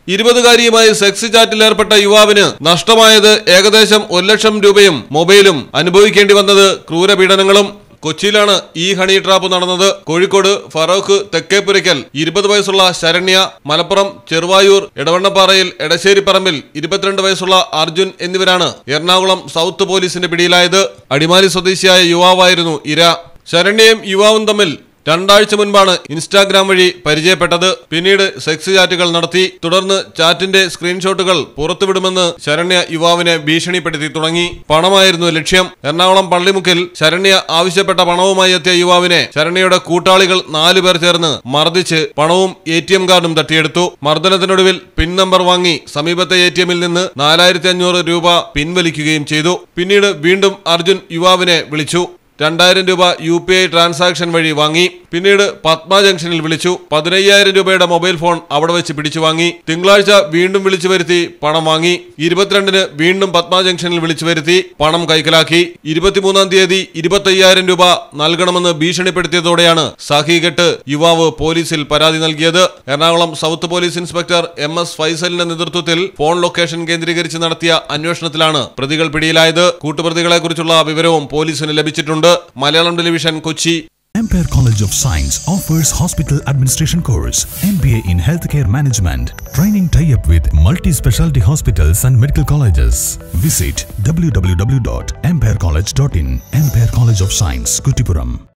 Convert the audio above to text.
ഇരുപതുകാരിയുമായി sex ചാറ്റിൽ ഏർപ്പെട്ട യുവാവിന് നഷ്ടമായത് ഏകദേശം ഒരു ലക്ഷം രൂപയും മൊബൈലും അനുഭവിക്കേണ്ടി വന്നത് ക്രൂരപീഡനങ്ങളും കൊച്ചിയിലാണ് ഈ ഹണി ട്രാപ്പ് നടന്നത് കോഴിക്കോട് ഫറോക്ക് തെക്കേപ്പുരയ്ക്കൽ ഇരുപത് വയസ്സുള്ള ശരണ്യ മലപ്പുറം ചെറുവായൂർ എടവണ്ണപ്പാറയിൽ എടശ്ശേരിപ്പറമ്പിൽ ഇരുപത്തിരണ്ട് വയസ്സുള്ള അർജുൻ എന്നിവരാണ് എറണാകുളം സൗത്ത് പോലീസിന്റെ പിടിയിലായത് അടിമാലി സ്വദേശിയായ യുവാവായിരുന്നു ഇര ശരണ്യയും യുവാവും തമ്മിൽ രണ്ടാഴ്ച മുൻപാണ് ഇൻസ്റ്റാഗ്രാം വഴി പരിചയപ്പെട്ടത് പിന്നീട് സെക്സ് ചാറ്റുകൾ നടത്തി തുടർന്ന് ചാറ്റിന്റെ സ്ക്രീൻഷോട്ടുകൾ പുറത്തുവിടുമെന്ന് ശരണ്യ യുവാവിനെ ഭീഷണിപ്പെടുത്തി തുടങ്ങി പണമായിരുന്നു ലക്ഷ്യം എറണാകുളം പള്ളിമുക്കിൽ ശരണ്യ ആവശ്യപ്പെട്ട പണവുമായി എത്തിയ യുവാവിനെ ശരണ്യയുടെ കൂട്ടാളികൾ നാലുപേർ ചേർന്ന് മർദ്ദിച്ച് പണവും എ ടി എം കാർഡും തട്ടിയെടുത്തു മർദ്ദനത്തിനൊടുവിൽ പിൻ നമ്പർ വാങ്ങി സമീപത്തെ എ ടി എമ്മിൽ നിന്ന് നാലായിരത്തി അഞ്ഞൂറ് രൂപ പിൻവലിക്കുകയും ചെയ്തു പിന്നീട് വീണ്ടും അർജുൻ യുവാവിനെ വിളിച്ചു രണ്ടായിരം രൂപ യു പി ഐ ട്രാൻസാക്ഷൻ വഴി വാങ്ങി പിന്നീട് പത്മ ജംഗ്ഷനിൽ വിളിച്ചു പതിനയ്യായിരം രൂപയുടെ മൊബൈൽ ഫോൺ അവിടെ വെച്ച് പിടിച്ചു വാങ്ങി തിങ്കളാഴ്ച വീണ്ടും വിളിച്ചു വരുത്തി പണം വാങ്ങി ഇരുപത്തിരണ്ടിന് വീണ്ടും പത്മ ജംഗ്ഷനിൽ വിളിച്ചു വരുത്തി പണം കൈക്കലാക്കി ഇരുപത്തിമൂന്നാം തീയതി ഇരുപത്തയ്യായിരം രൂപ നൽകണമെന്ന് ഭീഷണിപ്പെടുത്തിയതോടെയാണ് സഹികെട്ട് യുവാവ് പോലീസിൽ പരാതി നൽകിയത് Ernakulam south police inspector M S ഫൈസലിന്റെ നേതൃത്വത്തിൽ ഫോൺ ലൊക്കേഷൻ കേന്ദ്രീകരിച്ച് നടത്തിയ അന്വേഷണത്തിലാണ് പ്രതികൾ പിടിയിലായത് കൂട്ടുപ്രതികളെ കുറിച്ചുള്ള വിവരവും പോലീസിന് ലഭിച്ചിട്ടുണ്ട് Malayalam television Kochi Empire College of Science offers hospital administration course, MBA in healthcare management, training tie-up with multi-specialty hospitals and medical colleges. Visit www.empirecollege.in. Empire College of Science, Kutipuram.